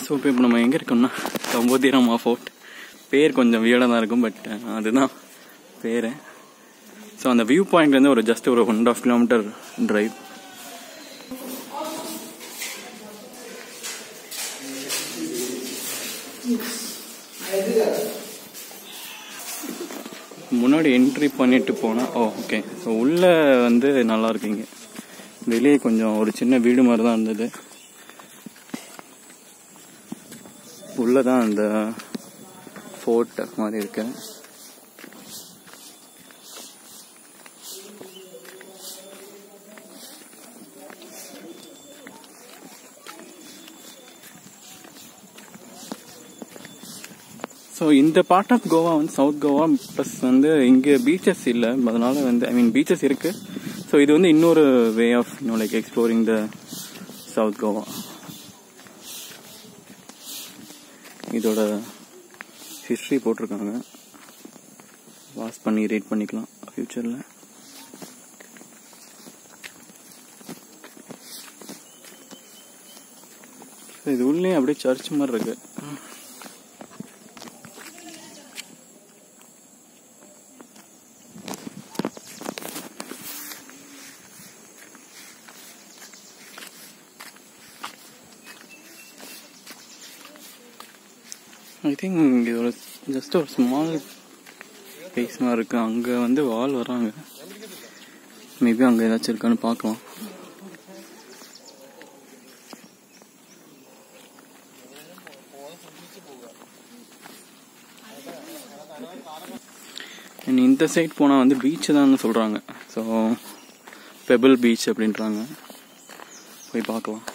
so இப்போ இப்போ நம்ம எங்கே இருக்கோம்னா கம்போதிராமா ஃபோர்ட் பேர் கொஞ்சம் வியடாக தான் இருக்கும் பட் அதுதான் பேர் ஸோ அந்த வியூ பாயிண்ட்லேருந்து ஒரு ஜஸ்ட் ஒரு one and half kilometre drive முன்னாடி என்ட்ரி பண்ணிட்டு போனால் ஓ ஓகே ஸோ உள்ளே வந்து நல்லா இருக்குங்க வெளியே கொஞ்சம் ஒரு சின்ன வீடு மாதிரி தான் இருந்தது உள்ளே தான் அந்த ஃபோர்ட் மாதிரி இருக்கு ஸோ இந்த பார்ட் ஆஃப் கோவா வந்து சவுத் கோவா ப்ளஸ் வந்து இங்கே பீச்சஸ் இல்லை அதனால வந்து ஐ மீன் பீச்சஸ் இருக்கு ஸோ இது வந்து இன்னொரு way of no like exploring the south Goa இதோட ஹிஸ்ட்ரி போட்டிருக்காங்க வாஸ் பண்ணி ரீட் பண்ணிக்கலாம் ஃப்யூச்சரில் இது உள்ளே அப்படியே சர்ச் மாதிரி இருக்கு ஐ திங்க் இதோட ஜஸ்ட் ஒரு ஸ்மால் ஸ்பேஸ் மாதிரி இருக்கு அங்கே வந்து வால் வராங்க மேபி அங்கே ஏதாச்சும் இருக்கான்னு பார்க்கலாம் And இந்த சைட் போனால் வந்து பீச் தான் சொல்கிறாங்க ஸோ பெபிள் பீச் அப்படின்றாங்க போய் பார்க்கலாம்